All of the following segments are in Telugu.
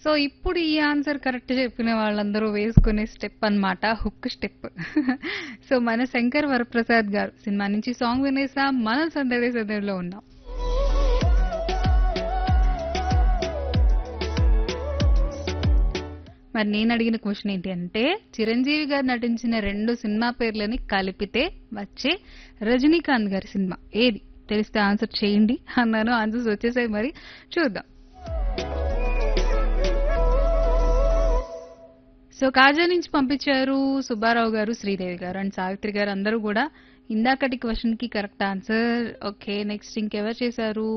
సో ఇప్పుడు ఈ ఆన్సర్ కరెక్ట్ చెప్పిన వాళ్ళందరూ వేసుకునే స్టెప్ అన్నమాట హుక్ స్టెప్ సో మన శంకర్ వరప్రసాద్ గారు సినిమా నుంచి సాంగ్ వినేసాం మన సందడి సందడిలో ఉన్నాం మరి నేను అడిగిన క్వశ్చన్ ఏంటి అంటే చిరంజీవి గారు నటించిన రెండు సినిమా పేర్లని కలిపితే వచ్చే రజనీకాంత్ గారి సినిమా ఏది తెలిస్తే ఆన్సర్ చేయండి అన్నాను ఆన్సర్స్ వచ్చేసాయి మరి చూద్దాం సో కాజా నుంచి పంపించారు సుబ్బారావు గారు శ్రీదేవి గారు అండ్ సావిత్రి గారు అందరూ కూడా ఇందాకటి క్వశ్చన్ కి కరెక్ట్ ఆన్సర్ ఓకే నెక్స్ట్ ఇంకెవరు చేశారు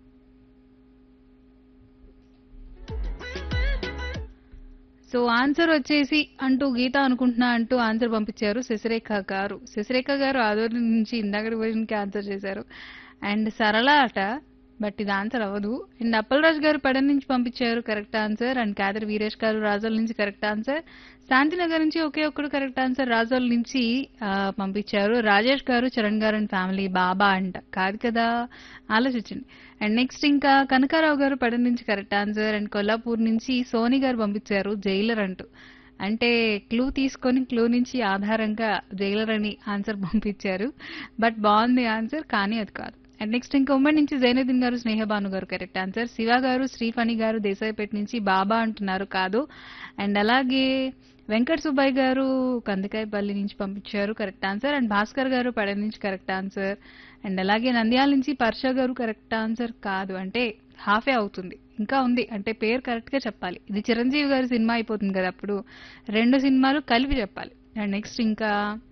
సో ఆన్సర్ వచ్చేసి అంటూ గీత అనుకుంటున్నా అంటూ ఆన్సర్ పంపించారు శశిరేఖ గారు శశిరేఖ గారు ఆదోని నుంచి ఇందాకటి క్వశ్చన్ కి ఆన్సర్ చేశారు అండ్ సరళ అట బట్ ఇది ఆన్సర్ అవ్వదు అండ్ అప్పలరాజు గారు పడన్ నుంచి పంపించారు correct answer and Khader Veeresh గారు రాజోల్ నుంచి కరెక్ట్ ఆన్సర్ శాంతినగర్ నుంచి ఒకే ఒక్కడు కరెక్ట్ ఆన్సర్ రాజోల్ నుంచి ఆ, పంపించారు రాజేష్ గారు చరణ్ గారు అండ్ ఫ్యామిలీ బాబా అంట కాదు కదా ఆలోచించండి అండ్ నెక్స్ట్ ఇంకా కనకారావు గారు పడన్ నుంచి కరెక్ట్ ఆన్సర్ అండ్ కొల్లాపూర్ నుంచి సోని గారు పంపించారు జైలర్ అంటూ అంటే క్లూ తీసుకొని క్లూ నుంచి ఆధారంగా జైలర్ అని ఆన్సర్ పంపించారు బట్ బాగుంది ఆన్సర్ కానీ అది కాదు అండ్ నెక్స్ట్ ఇంకా ఉమ్మడి నుంచి జైనుద్దీన్ గారు స్నేహబాను గారు కరెక్ట్ ఆన్సర్ శివ గారు శ్రీఫణి గారు దేశాయిపేట నుంచి బాబా అంటున్నారు కాదు అండ్ అలాగే వెంకట సుబ్బయ్య గారు కందికాయపల్లి నుంచి పంపించారు కరెక్ట్ ఆన్సర్ అండ్ భాస్కర్ గారు పడ నుంచి కరెక్ట్ ఆన్సర్ అండ్ అలాగే నంద్యాల నుంచి పర్ష గారు కరెక్ట్ ఆన్సర్ కాదు అంటే హాఫే అవుతుంది ఇంకా ఉంది అంటే పేరు కరెక్ట్ గా చెప్పాలి ఇది చిరంజీవి గారి సినిమా అయిపోతుంది కదా అప్పుడు రెండు సినిమాలు కలిపి చెప్పాలి అండ్ నెక్స్ట్ ఇంకా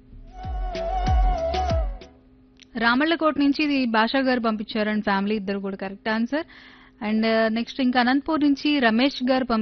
రామళ్ళకోట నుంచి ఇది భాషా గారు పంపించారు అండ్ ఫ్యామిలీ ఇద్దరు కూడా కరెక్ట్ ఆన్సర్ అండ్ నెక్స్ట్ ఇంకా అనంతపూర్ నుంచి రమేష్ గారు పంపించారు